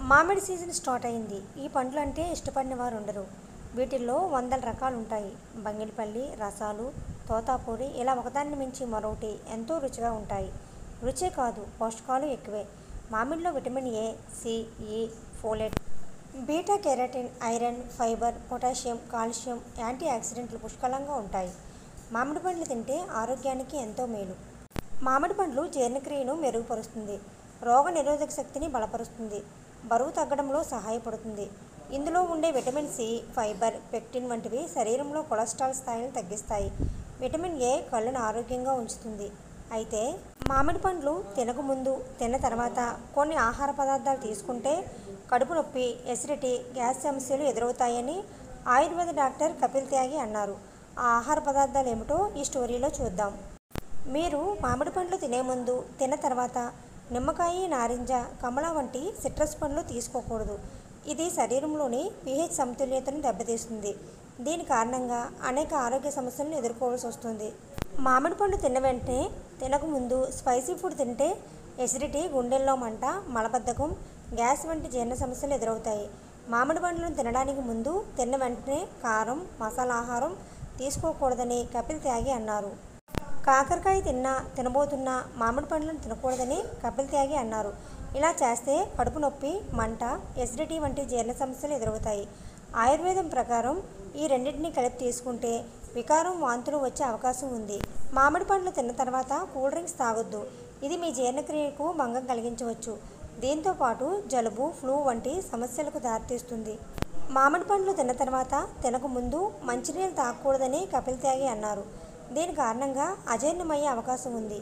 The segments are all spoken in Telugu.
మామిడి సీజన్ స్టార్ట్ అయింది ఈ పండ్లు అంటే ఇష్టపడిన వారు ఉండరు వీటిల్లో వందల రకాలు ఉంటాయి బంగినపల్లి రసాలు తోతాపూరి ఇలా ఒకదాన్ని మించి మరొకటి ఎంతో రుచిగా ఉంటాయి రుచే కాదు పోషకాలు ఎక్కువే మామిడిలో vitamin A C E folate beta carotene iron fibre potassium calcium anti ఆక్సిడెంట్లు పుష్కలంగా ఉంటాయి మామిడి పండ్లు తింటే ఆరోగ్యానికి ఎంతో మేలు మామిడి పండ్లు జీర్ణక్రియను మెరుగుపరుస్తుంది రోగ నిరోధక శక్తిని బలపరుస్తుంది బరువు తగ్గడంలో సహాయపడుతుంది ఇందులో ఉండే విటమిన్ సి ఫైబర్ పెక్టిన్ వంటివి శరీరంలో కొలెస్ట్రాల్ స్థాయిని తగ్గిస్తాయి విటమిన్ ఏ కళ్ళను ఆరోగ్యంగా ఉంచుతుంది అయితే మామిడి పండ్లు తినక ముందు తిన్న తర్వాత కొన్ని ఆహార పదార్థాలు తీసుకుంటే కడుపు నొప్పి ఎసిడిటీ గ్యాస్ సమస్యలు ఎదురవుతాయని ఆయుర్వేద డాక్టర్ కపిల్ త్యాగి అన్నారు ఆ ఆహార పదార్థాలు ఏమిటో ఈ స్టోరీలో చూద్దాం మీరు మామిడి పండ్లు తినే ముందు తిన్న తర్వాత నిమ్మకాయ నారింజ కమల వంటి సిట్రస్ పండ్లు తీసుకోకూడదు ఇది శరీరంలోని pH సమతుల్యతను దెబ్బతీస్తుంది దీని కారణంగా అనేక ఆరోగ్య సమస్యలను ఎదుర్కోవాల్సి వస్తుంది మామిడి పండు తిన్న వెంటనే తినకముందు స్పైసీ ఫుడ్ తింటే ఎసిడిటీ గుండెల్లో మంట మలబద్ధకం గ్యాస్ వంటి జీర్ణ సమస్యలు ఎదురవుతాయి మామిడి పండ్లను తినడానికి ముందు తిన్న వెంటనే కారం మసాలా ఆహారం తీసుకోకూడదని కపిల్ త్యాగి అన్నారు కాకరకాయ తిన్నా తినబోతున్నా మామిడి పండ్లను తినకూడదని కపిల్ త్యాగి అన్నారు ఇలా చేస్తే కడుపు నొప్పి మంట ఎసిడిటీ వంటి జీర్ణ సమస్యలు ఎదురవుతాయి ఆయుర్వేదం ప్రకారం ఈ రెండింటిని కలిపి తీసుకుంటే వికారం వాంతులు వచ్చే అవకాశం ఉంది మామిడి పండ్లు తిన్న తర్వాత కూల్ డ్రింక్స్ తాగొద్దు ఇది మీ జీర్ణక్రియకు భంగం కలిగించవచ్చు దీంతో పాటు జలుబు ఫ్లూ వంటి సమస్యలకు దారితీస్తుంది మామిడి పండ్లు తిన్న తర్వాత తినక ముందు మంచినీళ్ళు తాగకూడదని కపిల్ త్యాగి అన్నారు దీని కారణంగా అజీర్ణమయ్యే అవకాశం ఉంది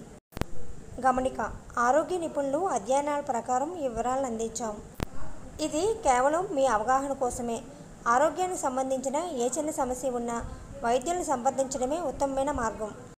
గమనిక ఆరోగ్య నిపుణులు అధ్యయనాల ప్రకారం ఈ వివరాలను అందించాం ఇది కేవలం మీ అవగాహన కోసమే ఆరోగ్యానికి సంబంధించిన ఏ చిన్న సమస్య ఉన్నా వైద్యులను సంప్రదించడమే ఉత్తమమైన మార్గం